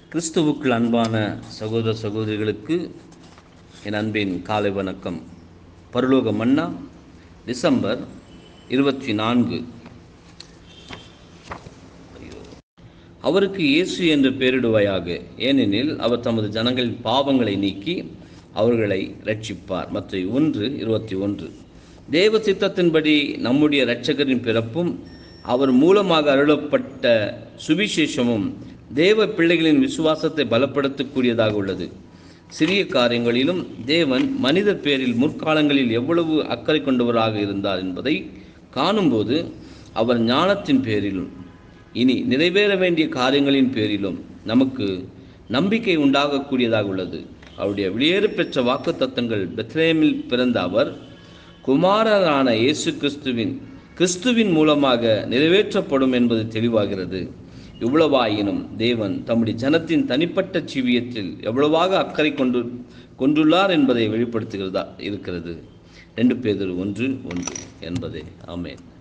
கிறிஸ்துவுக்குள் அன்பான சகோதர சகோதரிகளுக்கு என் அன்பின் காலை வணக்கம் பரலோக மன்னா டிசம்பர் இருபத்தி நான்கு அவருக்கு இயேசு என்று பெயரிடுவாயாக ஏனெனில் அவர் தமது ஜனங்களின் பாவங்களை நீக்கி அவர்களை ரட்சிப்பார் மற்ற ஒன்று இருபத்தி ஒன்று தேவ சித்தத்தின்படி நம்முடைய இரட்சகரின் பிறப்பும் அவர் மூலமாக அருளப்பட்ட சுவிசேஷமும் தேவ பிள்ளைகளின் விசுவாசத்தை பலப்படுத்தக்கூடியதாக உள்ளது சிறிய காரியங்களிலும் தேவன் மனிதர் பேரில் முற்காலங்களில் எவ்வளவு அக்கறை கொண்டவராக இருந்தார் என்பதை காணும்போது அவர் ஞானத்தின் பேரிலும் இனி நிறைவேற வேண்டிய காரியங்களின் பேரிலும் நமக்கு நம்பிக்கை உண்டாகக்கூடியதாக உள்ளது அவருடைய வெளியேறு பெற்ற வாக்கு தத்தங்கள் பெத்லேமில் பிறந்த அவர் குமாரரான இயேசு கிறிஸ்துவின் கிறிஸ்துவின் மூலமாக நிறைவேற்றப்படும் என்பது தெளிவாகிறது இவ்வளவாயினும் தேவன் தம்முடைய ஜனத்தின் தனிப்பட்ட ஜீவியத்தில் எவ்வளவாக அக்கறை கொண்டு கொண்டுள்ளார் என்பதை வெளிப்படுத்துகிறதா இருக்கிறது ரெண்டு பேதர் ஒன்று ஒன்று என்பதே ஆமேன்